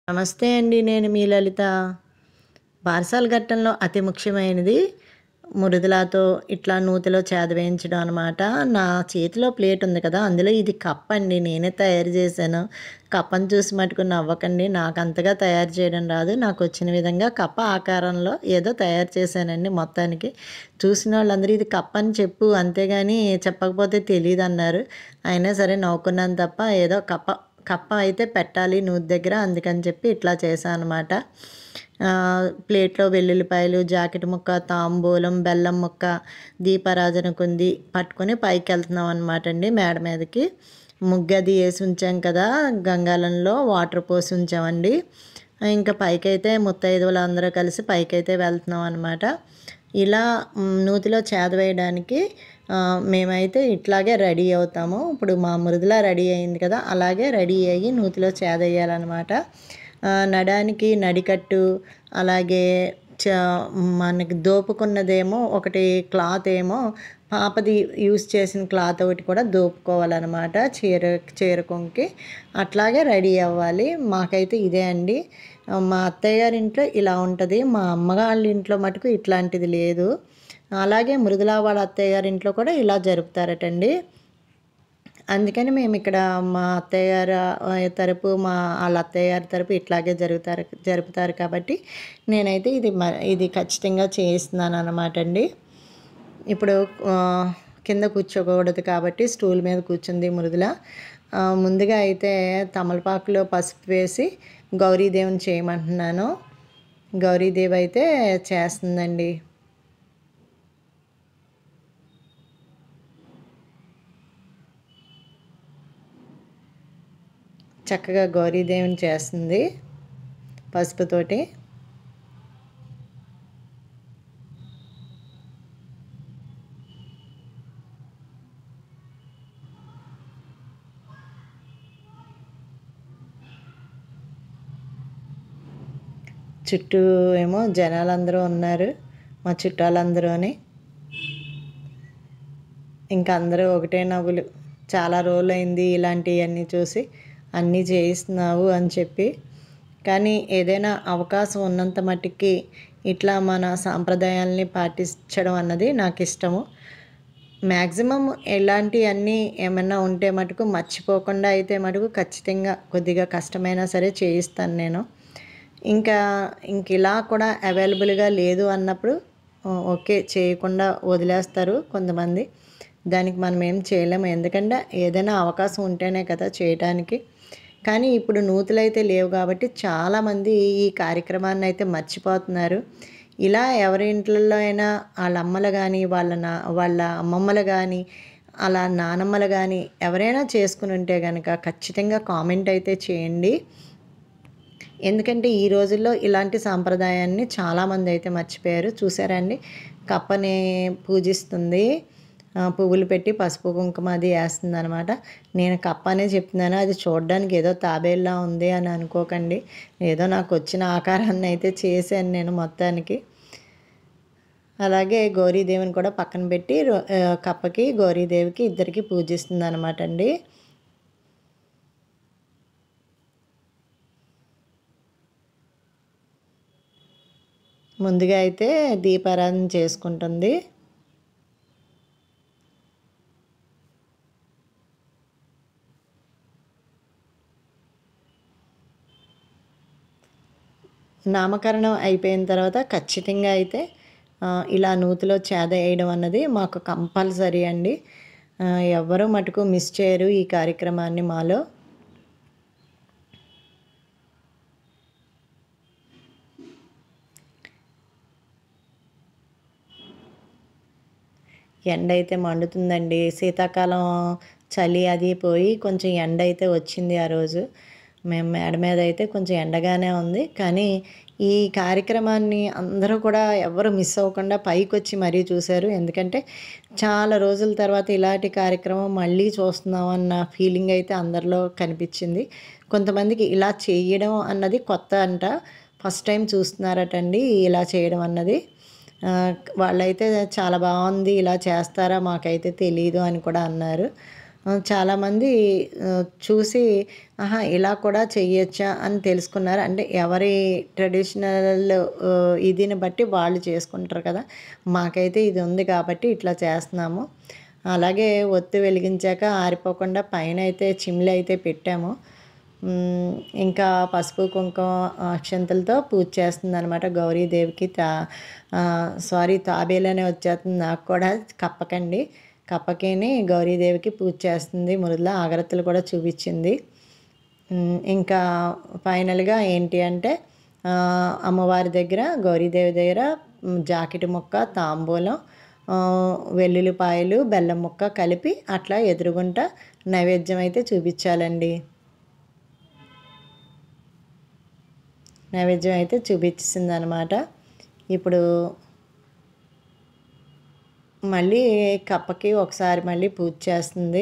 నమస్తే అండి నేను మీ లలిత బారసాల ఘట్టంలో అతి ముఖ్యమైనది మృదులాతో ఇట్లా నూతిలో చేద వేయించడం అనమాట నా చేతిలో ప్లేట్ ఉంది కదా అందులో ఇది కప్ అండి నేనే తయారు చేశాను కప్పని చూసి మటుకు నవ్వకండి నాకు అంతగా తయారు చేయడం రాదు నాకు వచ్చిన విధంగా కప్ప ఆకారంలో ఏదో తయారు చేశానండి మొత్తానికి చూసిన వాళ్ళందరూ ఇది కప్ప అని చెప్పు అంతేగాని చెప్పకపోతే తెలియదు అన్నారు అయినా సరే నవ్వుకున్నాను తప్ప ఏదో కప్ప కప్ప అయితే పెట్టాలి నూతి దగ్గర అందుకని చెప్పి ఇట్లా చేశాను అనమాట ప్లేట్లో వెల్లుల్లిపాయలు జాకెట్ ముక్క తాంబూలం బెల్లం ముక్క దీపారాధన కుంది పట్టుకొని పైకి వెళ్తున్నాం అనమాట అండి మేడ మీదకి ముగ్గది వేసి ఉంచాం కదా గంగాలంలో వాటర్ పోసి ఉంచామండి ఇంకా పైకైతే ముత్తైదువులు అందరూ కలిసి పైకైతే వెళ్తున్నాం అనమాట ఇలా మ్, నూతిలో చేద వేయడానికి ఆ, మేమైతే ఇట్లాగే రెడీ అవుతాము ఇప్పుడు మా మృదులా రెడీ అయింది కదా అలాగే రెడీ అయ్యి నూతిలో చేద వేయాలన్నమాట ఆ, నడానికి నడికట్టు అలాగే చ మనకి దోపుకున్నదేమో ఒకటి క్లాత్ ఏమో పాపది యూస్ చేసిన క్లాత్ ఒకటి కూడా దోపుకోవాలన్నమాట చీర చీర కొంకి అట్లాగే రెడీ అవ్వాలి మాకైతే ఇదే అండి మా అత్తయ్య గారి ఇంట్లో ఇలా ఉంటుంది మా అమ్మగాళ్ళ ఇంట్లో మటుకు ఇట్లాంటిది లేదు అలాగే మృదులా వాళ్ళ అత్తయ్య గారి ఇంట్లో కూడా ఇలా జరుపుతారటండి అందుకని మేము ఇక్కడ మా అత్తయ్య గారు ఆ, తరపు మా వాళ్ళ అత్తయ్య గారి తరపు ఇట్లాగే జరుగుతారు జరుపుతారు కాబట్టి నేనైతే ఇది మ ఇది ఖచ్చితంగా చేయిస్తున్నాను అనమాట అండి ఇప్పుడు ఆ, కింద కూర్చోకూడదు కాబట్టి స్టూల్ మీద కూర్చుంది మృదుల ఆ, ముందుగా అయితే తమలపాకులో పసుపు వేసి గౌరీదేవిని చేయమంటున్నాను గౌరీదేవి అయితే చేస్తుందండి చక్కగా గౌరీదేవిని చేస్తుంది పసుపుతోటి చుట్టూ ఏమో జనాలందరూ ఉన్నారు మా చుట్టాలందరూని ఇంకా అందరూ ఒకటే నవ్వులు చాలా రోజులు అయింది ఇలాంటివన్నీ చూసి అన్నీ చేయిస్తున్నావు అని చెప్పి కానీ ఏదైనా అవకాశం ఉన్నంత మట్టుకి ఇట్లా మన సాంప్రదాయాల్ని పాటించడం అన్నది నాకు ఇష్టము మ్యాక్సిమం ఎలాంటివన్నీ ఏమన్నా ఉంటే మటుకు మర్చిపోకుండా అయితే మటుకు ఖచ్చితంగా కొద్దిగా కష్టమైనా సరే చేయిస్తాను నేను ఇంకా ఇంక ఇలా కూడా అవైలబుల్గా లేదు అన్నప్పుడు ఆ, ఓకే చేయకుండా వదిలేస్తారు కొంతమంది దానికి మనం ఏం చేయలేము ఎందుకంటే ఏదైనా అవకాశం ఉంటేనే కదా చేయటానికి కానీ ఇప్పుడు నూతులు అయితే లేవు కాబట్టి చాలామంది ఈ కార్యక్రమాన్ని అయితే మర్చిపోతున్నారు ఇలా ఎవరి ఇంట్లలో అయినా వాళ్ళ అమ్మలు కానీ వాళ్ళ నా వాళ్ళ అమ్మమ్మలు కానీ అలా నానమ్మలు కానీ ఎవరైనా చేసుకుని ఉంటే కనుక ఖచ్చితంగా కామెంట్ అయితే చేయండి ఎందుకంటే ఈ రోజుల్లో ఇలాంటి సాంప్రదాయాన్ని చాలామంది అయితే మర్చిపోయారు చూసారండి కప్పని పూజిస్తుంది ఆ, పువ్వులు పెట్టి పసుపు కుంకుమ అది వేస్తుంది అనమాట నేను కప్ప అనే చెప్తున్నాను అది చూడడానికి ఏదో తాబేల్లా ఉంది అని అనుకోకండి ఏదో నాకు వచ్చిన ఆకారాన్ని అయితే చేశాను నేను మొత్తానికి అలాగే గౌరీదేవిని కూడా పక్కన పెట్టి రో- ఆ, కప్పకి గౌరీదేవికి ఇద్దరికి పూజిస్తుంది అనమాట అండి ముందుగా అయితే దీపారాధన చేసుకుంటుంది నామకరణం అయిపోయిన తర్వాత ఖచ్చితంగా అయితే ఆ, ఇలా నూతిలో చేద వేయడం అన్నది మాకు కంపల్సరీ అండి ఆ, ఎవ్వరూ మటుకు మిస్ చేయరు ఈ కార్యక్రమాన్ని మాలో ఎండ అయితే మండుతుందండి శీతాకాలం చలి అది పోయి కొంచెం ఎండ అయితే వచ్చింది ఆ రోజు మేము మేడ మీద అయితే కొంచెం ఎండగానే ఉంది కానీ ఈ కార్యక్రమాన్ని అందరూ కూడా ఎవరు మిస్ అవ్వకుండా పైకి వచ్చి మరీ చూశారు ఎందుకంటే చాలా రోజుల తర్వాత ఇలాంటి కార్యక్రమం మళ్ళీ చూస్తున్నాం అన్న ఫీలింగ్ అయితే అందరిలో కనిపించింది కొంతమందికి ఇలా చేయడం అన్నది కొత్త అంట ఫస్ట్ టైం చూస్తున్నారటండి ఇలా చేయడం అన్నది ఆ, వాళ్ళైతే చాలా బాగుంది ఇలా చేస్తారా మాకైతే తెలియదు అని కూడా అన్నారు ఆ, చాలామంది ఆ, చూసి ఆహా ఇలా కూడా చెయ్యొచ్చా అని తెలుసుకున్నారు అంటే ఎవరి ట్రెడిషనల్ ఆ, ఇదిని బట్టి వాళ్ళు చేసుకుంటారు కదా మాకైతే ఇది ఉంది కాబట్టి ఇట్లా చేస్తున్నాము అలాగే ఒత్తి వెలిగించాక ఆరిపోకుండా పైన అయితే చిమ్లు అయితే పెట్టాము మ్, ఇంకా పసుపు కుంకుమ అక్షంతలతో పూజ చేస్తుంది అనమాట గౌరీదేవికి తా సారీ తాబేలనే వచ్చేస్తుంది నాకు కూడా కప్పకండి కప్పకేని గౌరీదేవికి పూజ చేస్తుంది మురుదుల ఆగరత్తులు కూడా చూపించింది మ్, ఇంకా ఫైనల్గా ఏంటి అంటే ఆ, అమ్మవారి దగ్గర గౌరీదేవి దగ్గర మ్, జాకెట్ ముక్క తాంబూలం ఆ, వెల్లుల్లిపాయలు బెల్లం ముక్క కలిపి అట్లా ఎదురుగుంట నైవేద్యం అయితే చూపించాలండి నైవేద్యం అయితే చూపించింది అనమాట ఇప్పుడు మళ్ళీ కప్పకి ఒకసారి మళ్ళీ పూజ చేస్తుంది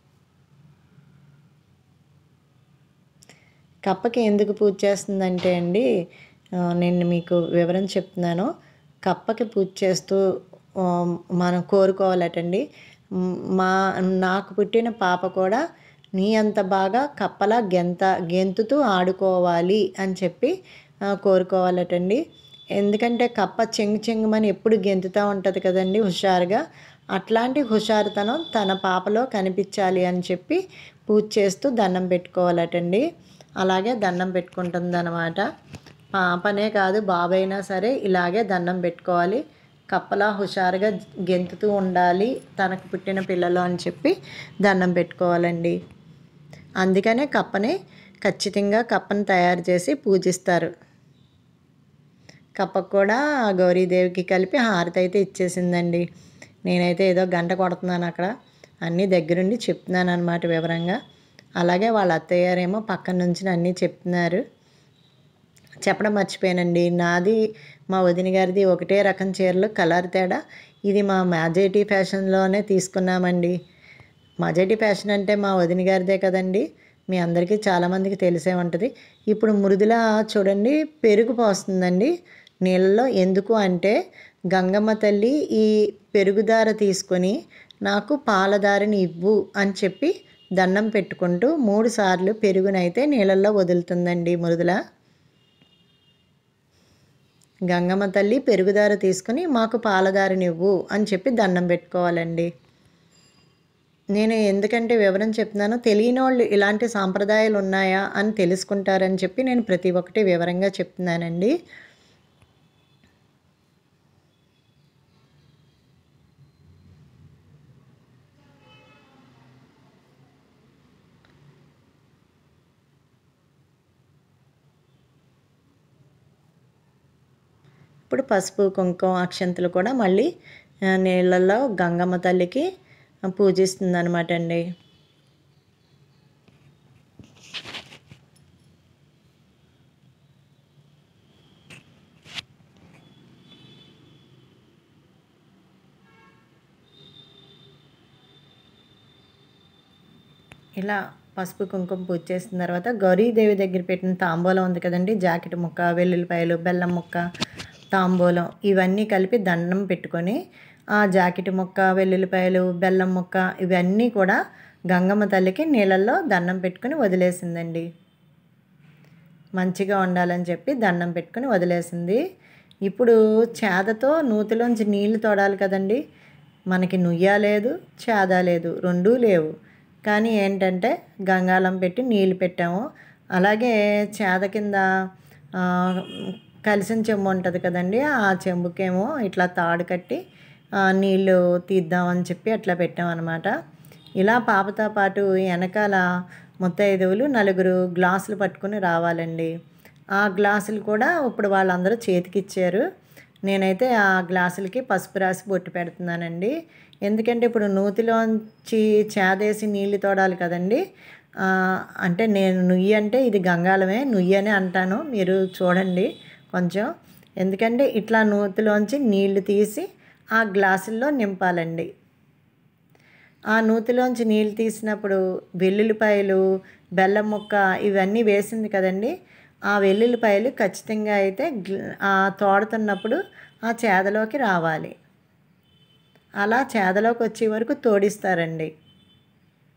కప్పకి ఎందుకు పూజ చేస్తుందంటే అండి ఆ, నేను మీకు వివరం చెప్తున్నాను కప్పకి పూజ చేస్తూ ఆ, మనం కోరుకోవాలటండి మ్, మా నాకు పుట్టిన పాప కూడా నీ అంత బాగా కప్పలా గెంత గెంతుతూ ఆడుకోవాలి అని చెప్పి ఆ, కోరుకోవాలటండి ఎందుకంటే కప్ప చెంగు చెంగుమని ఎప్పుడు గెంతుతూ ఉంటుంది కదండి హుషారుగా అట్లాంటి హుషారుతనం తన పాపలో కనిపించాలి అని చెప్పి పూజ చేస్తూ దండం పెట్టుకోవాలటండి అలాగే దండం పెట్టుకుంటుంది అనమాట పాపనే కాదు బాబైనా సరే ఇలాగే దండం పెట్టుకోవాలి కప్పలా హుషారుగా గెంతుతూ ఉండాలి తనకు పుట్టిన పిల్లలు అని చెప్పి దండం పెట్టుకోవాలండి అందుకనే కప్పని ఖచ్చితంగా కప్పని తయారు చేసి పూజిస్తారు కప్పకు కూడా గౌరీదేవికి కలిపి హారతి అయితే ఇచ్చేసిందండి నేనైతే ఏదో గంట కొడుతున్నాను అక్కడ అన్నీ దగ్గరుండి చెప్తున్నాను అనమాట వివరంగా అలాగే వాళ్ళ అత్తయ్య గారేమో పక్కన నుంచి అన్నీ చెప్తున్నారు చెప్పడం మర్చిపోయానండి నాది మా వదిన గారిది ఒకటే రకం చీరలు కలర్ తేడా ఇది మా మ్యాజైటీ ఫ్యాషన్లోనే తీసుకున్నామండి మజటి ఫ్యాషన్ అంటే మా వదిన గారిదే కదండి మీ అందరికీ చాలామందికి తెలిసే ఉంటుంది ఇప్పుడు మృదుల చూడండి పెరుగు పోస్తుందండి నీళ్ళలో ఎందుకు అంటే గంగమ్మ తల్లి ఈ పెరుగుదార తీసుకొని నాకు పాలదారిని ఇవ్వు అని చెప్పి దండం పెట్టుకుంటూ మూడు సార్లు పెరుగునైతే నీళ్ళల్లో వదులుతుందండి మృదుల గంగమ్మ తల్లి పెరుగుదార తీసుకుని మాకు పాలదారినివ్వు అని చెప్పి దండం పెట్టుకోవాలండి నేను ఎందుకంటే వివరం చెప్తున్నానో తెలియని వాళ్ళు ఇలాంటి సాంప్రదాయాలు ఉన్నాయా అని తెలుసుకుంటారని చెప్పి నేను ప్రతి ఒక్కటి వివరంగా చెప్తున్నానండి ఇప్పుడు పసుపు కుంకుమ అక్షంతలు కూడా మళ్ళీ ఆ, నీళ్ళల్లో గంగమ్మ తల్లికి పూజిస్తుంది అనమాట అండి ఇలా పసుపు కుంకుమ పూజ చేసిన తర్వాత గౌరీదేవి దగ్గర పెట్టిన తాంబూలం ఉంది కదండి జాకెట్ ముక్క వెల్లుల్లిపాయలు బెల్లం ముక్క తాంబూలం ఇవన్నీ కలిపి దండం పెట్టుకొని ఆ జాకెట్ ముక్క వెల్లుల్లిపాయలు బెల్లం ముక్క ఇవన్నీ కూడా గంగమ్మ తల్లికి నీళ్ళల్లో దండం పెట్టుకొని వదిలేసిందండి మంచిగా ఉండాలని చెప్పి దండం పెట్టుకొని వదిలేసింది ఇప్పుడు చేదతో నూతిలోంచి నీళ్లు తోడాలి కదండి మనకి నుయ్య లేదు చేద లేదు రెండూ లేవు కానీ ఏంటంటే గంగాళం పెట్టి నీళ్ళు పెట్టాము అలాగే చేద కింద ఆ, కలిసిన చెంబు ఉంటుంది కదండి ఆ చెంబుకేమో ఇట్లా తాడు కట్టి ఆ, నీళ్ళు తీద్దామని చెప్పి అట్లా పెట్టామన్నమాట ఇలా పాపతో పాటు వెనకాల ముత్తైదువులు నలుగురు గ్లాసులు పట్టుకుని రావాలండి ఆ గ్లాసులు కూడా ఇప్పుడు వాళ్ళందరూ చేతికి ఇచ్చారు నేనైతే ఆ గ్లాసులకి పసుపు రాసి బొట్టు పెడుతున్నానండి ఎందుకంటే ఇప్పుడు నూతిలోంచి చేదేసి నీళ్ళు తోడాలి కదండి ఆ, అంటే నేను నుయ్యి అంటే ఇది గంగాళమే నుయ్యి అని అంటాను మీరు చూడండి కొంచెం ఎందుకంటే ఇట్లా నూతిలోంచి నీళ్లు తీసి ఆ గ్లాసుల్లో నింపాలండి ఆ నూతిలోంచి నీళ్ళు తీసినప్పుడు వెల్లుల్లిపాయలు బెల్లం ముక్క ఇవన్నీ వేసింది కదండి ఆ వెల్లుల్లిపాయలు ఖచ్చితంగా అయితే గ్ల- ఆ తోడుతున్నప్పుడు ఆ చేదలోకి రావాలి అలా చేదలోకి వచ్చే వరకు తోడిస్తారండి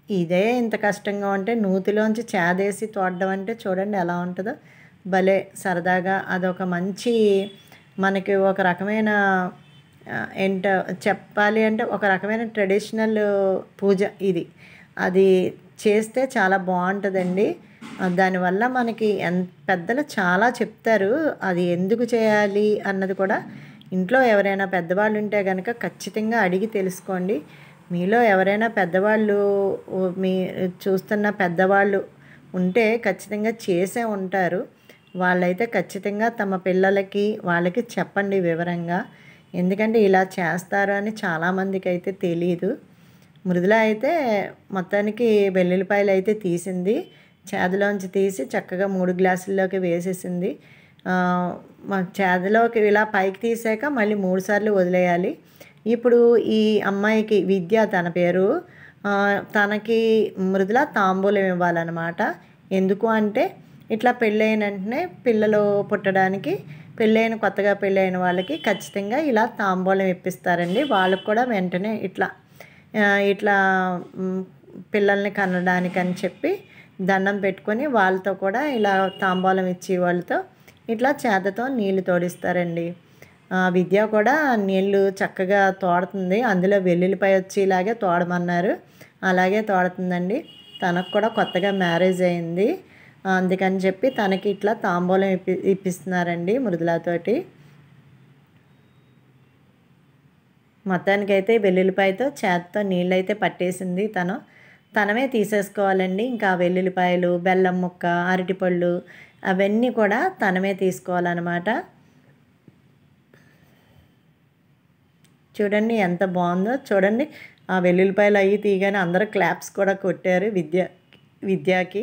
ఇదే ఇంత కష్టంగా ఉంటే నూతిలోంచి చేదేసి తోడడం అంటే చూడండి ఎలా ఉంటుందో భలే సరదాగా అదొక మంచి మనకి ఒక రకమైన ఆ, ఏంటో చెప్పాలి అంటే ఒక రకమైన ట్రెడిషనల్ పూజ ఇది అది చేస్తే చాలా బాగుంటుందండి ఆ, దానివల్ల మనకి ఎంత పెద్దలు చాలా చెప్తారు అది ఎందుకు చేయాలి అన్నది కూడా ఇంట్లో ఎవరైనా పెద్దవాళ్ళు ఉంటే కనుక ఖచ్చితంగా అడిగి తెలుసుకోండి మీలో ఎవరైనా పెద్దవాళ్ళు ఓ, మీ చూస్తున్న పెద్దవాళ్ళు ఉంటే ఖచ్చితంగా చేసే ఉంటారు వాళ్ళైతే ఖచ్చితంగా తమ పిల్లలకి వాళ్ళకి చెప్పండి వివరంగా ఎందుకంటే ఇలా చేస్తారు అని చాలామందికి అయితే తెలియదు మృదుల అయితే మొత్తానికి వెల్లుల్లిపాయలు అయితే తీసింది చేదలోంచి తీసి చక్కగా మూడు గ్లాసుల్లోకి వేసేసింది ఆ, మా చేదలోకి ఇలా పైకి తీసాక మళ్ళీ మూడు సార్లు వదిలేయాలి ఇప్పుడు ఈ అమ్మాయికి విద్య తన పేరు ఆ, తనకి మృదుల తాంబూలం ఇవ్వాలన్నమాట ఎందుకు అంటే ఇట్లా పెళ్ళైన వెంటనే పిల్లలు పుట్టడానికి పెళ్ళైన కొత్తగా పెళ్ళైన వాళ్ళకి ఖచ్చితంగా ఇలా తాంబూలం ఇప్పిస్తారండి వాళ్ళకు కూడా వెంటనే ఇట్లా ఆ, ఇట్లా మ్, పిల్లల్ని కనడానికి అని చెప్పి దండం పెట్టుకొని వాళ్ళతో కూడా ఇలా తాంబూలం ఇచ్చి వాళ్ళతో ఇట్లా చేతతో నీళ్లు తోడిస్తారండి ఆ, విద్య కూడా నీళ్ళు చక్కగా తోడుతుంది అందులో వెల్లుల్లిపాయ వచ్చేలాగే తోడమన్నారు అలాగే తోడుతుందండి తనకు కూడా కొత్తగా మ్యారేజ్ అయింది అందుకని చెప్పి తనకి ఇట్లా తాంబూలం ఇప్పి ఇప్పిస్తున్నారండి మృదులాతోటి మొత్తానికైతే వెల్లుల్లిపాయతో చేతితో నీళ్ళైతే పట్టేసింది తను తనమే తీసేసుకోవాలండి ఇంకా వెల్లుల్లిపాయలు బెల్లం ముక్క అరటిపళ్ళు అవన్నీ కూడా తనమే తీసుకోవాలన్నమాట చూడండి ఎంత బాగుందో చూడండి ఆ వెల్లుల్లిపాయలు అవి తీయగానే అందరూ క్లాప్స్ కూడా కొట్టారు విద్య విద్యాకి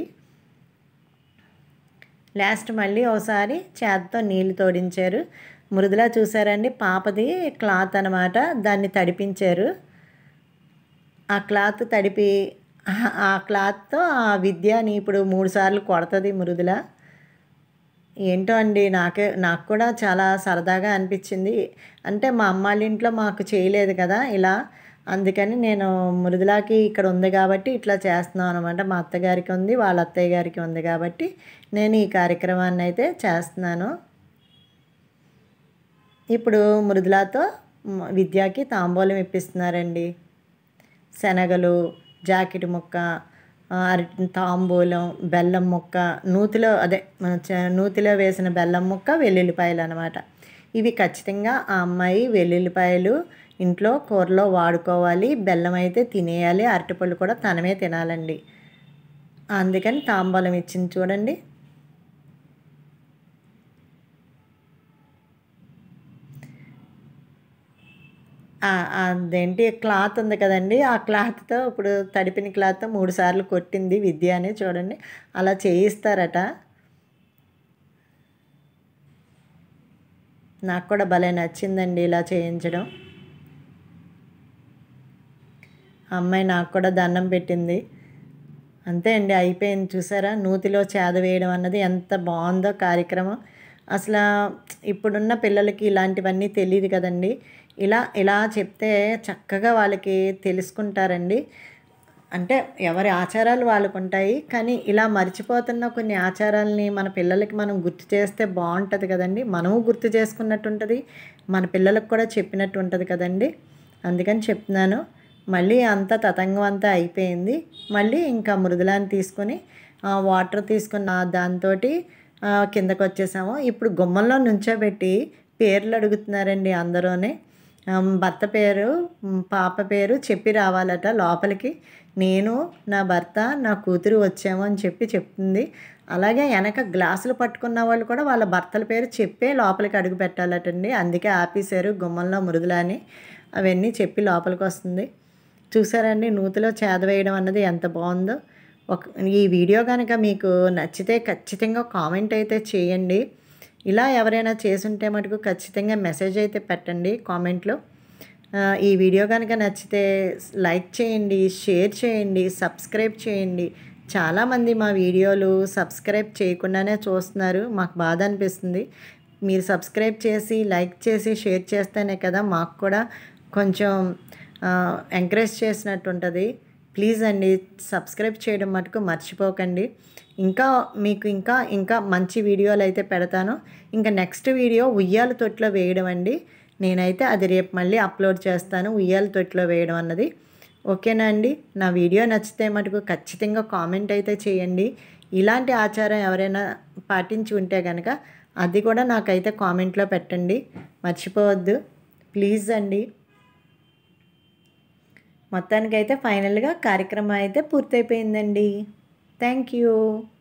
లాస్ట్ మళ్ళీ ఒకసారి చేతితో నీళ్లు తోడించారు మృదులా చూసారండి పాపది క్లాత్ అనమాట దాన్ని తడిపించారు ఆ క్లాత్ తడిపి ఆ- ఆ క్లాత్తో ఆ విద్యని ఇప్పుడు మూడు సార్లు కొడుతుంది మృదుల ఏంటో అండి నాకే నాకు కూడా చాలా సరదాగా అనిపించింది అంటే మా అమ్మ వాళ్ళ ఇంట్లో మాకు చేయలేదు కదా ఇలా అందుకని నేను మృదులాకి ఇక్కడ ఉంది కాబట్టి ఇట్లా చేస్తున్నాను అనమాట మా అత్తగారికి ఉంది వాళ్ళ అత్తయ్య గారికి ఉంది కాబట్టి నేను ఈ కార్యక్రమాన్ని అయితే చేస్తున్నాను ఇప్పుడు మృదులాతో మ- విద్యాకి తాంబూలం ఇప్పిస్తున్నారండి శనగలు జాకెట్ ముక్క ఆ, అరటి తాంబూలం బెల్లం ముక్క నూతిలో అదే మన చ- నూతిలో వేసిన బెల్లం ముక్క వెల్లుల్లిపాయలు అనమాట ఇవి ఖచ్చితంగా ఆ అమ్మాయి వెల్లుల్లిపాయలు ఇంట్లో కూరలో వాడుకోవాలి బెల్లం అయితే తినేయాలి అరటిపళ్ళు కూడా తనమే తినాలండి అందుకని తాంబూలం ఇచ్చింది చూడండి ఆ- అదేంటి క్లాత్ ఉంది కదండి ఆ క్లాత్తో ఇప్పుడు తడిపిన క్లాత్తో మూడు సార్లు కొట్టింది విద్య అని చూడండి అలా చేయిస్తారట నాకు కూడా భలే నచ్చిందండి ఇలా చేయించడం ఆ అమ్మాయి నాకు కూడా దండం పెట్టింది అంతే అండి అయిపోయింది చూసారా నూతిలో చేద వేయడం అన్నది ఎంత బాగుందో కార్యక్రమం అసలు ఇప్పుడున్న పిల్లలకి ఇలాంటివన్నీ తెలియదు కదండి ఇలా ఇలా చెప్తే చక్కగా వాళ్ళకి తెలుసుకుంటారండి అంటే ఎవరి ఆచారాలు వాళ్ళకు ఉంటాయి కానీ ఇలా మర్చిపోతున్న కొన్ని ఆచారాలని మన పిల్లలకి మనం గుర్తు చేస్తే బాగుంటుంది కదండి మనము గుర్తు చేసుకున్నట్టు ఉంటుంది మన పిల్లలకు కూడా చెప్పినట్టు ఉంటుంది కదండి అందుకని చెప్తున్నాను మళ్ళీ అంతా తతంగం అంతా అయిపోయింది మళ్ళీ ఇంకా మృదులాన్ని తీసుకొని ఆ, వాటర్ తీసుకున్న దాంతో కిందకు వచ్చేసాము ఇప్పుడు గుమ్మంలో నుంచోబెట్టి పేర్లు అడుగుతున్నారండి అందరూనే ఆమ్, భర్త పేరు మ్, పాప పేరు చెప్పి రావాలట లోపలికి నేను నా భర్త నా కూతురు వచ్చాము అని చెప్పి చెప్తుంది అలాగే వెనక గ్లాసులు పట్టుకున్న వాళ్ళు కూడా వాళ్ళ భర్తల పేరు చెప్పే లోపలికి అడుగు పెట్టాలటండి అందుకే ఆపేశారు గుమ్మంలో మృదులని అవన్నీ చెప్పి లోపలికి వస్తుంది చూసారండి నూతిలో చేద వేయడం అన్నది ఎంత బాగుందో ఒక ఈ వీడియో కనుక మీకు నచ్చితే ఖచ్చితంగా కామెంట్ అయితే చేయండి ఇలా ఎవరైనా చేసుంటే మటుకు ఖచ్చితంగా మెసేజ్ అయితే పెట్టండి కామెంట్లో ఆ, ఈ వీడియో కనుక నచ్చితే లైక్ చేయండి షేర్ చేయండి సబ్స్క్రైబ్ చేయండి చాలామంది మా వీడియోలు సబ్స్క్రైబ్ చేయకుండానే చూస్తున్నారు మాకు బాధ అనిపిస్తుంది మీరు సబ్స్క్రైబ్ చేసి లైక్ చేసి షేర్ చేస్తేనే కదా మాకు కూడా కొంచెం ఎంకరేజ్ చేసినట్టు ఉంటుంది ప్లీజ్ అండి సబ్స్క్రైబ్ చేయడం మటుకు మర్చిపోకండి ఇంకా మీకు ఇంకా ఇంకా మంచి వీడియోలు అయితే పెడతాను ఇంకా నెక్స్ట్ వీడియో ఉయ్యాల తొట్లో వేయడం అండి నేనైతే అది రేపు మళ్ళీ అప్లోడ్ చేస్తాను ఉయ్యాల తొట్లో వేయడం అన్నది ఓకేనా అండి నా వీడియో నచ్చితే మటుకు ఖచ్చితంగా కామెంట్ అయితే చేయండి ఇలాంటి ఆచారం ఎవరైనా పాటించి ఉంటే కనుక అది కూడా నాకైతే కామెంట్లో పెట్టండి మర్చిపోవద్దు ప్లీజ్ అండి మొత్తానికైతే ఫైనల్గా కార్యక్రమం అయితే పూర్తయిపోయిందండి థ్యాంక్ యూ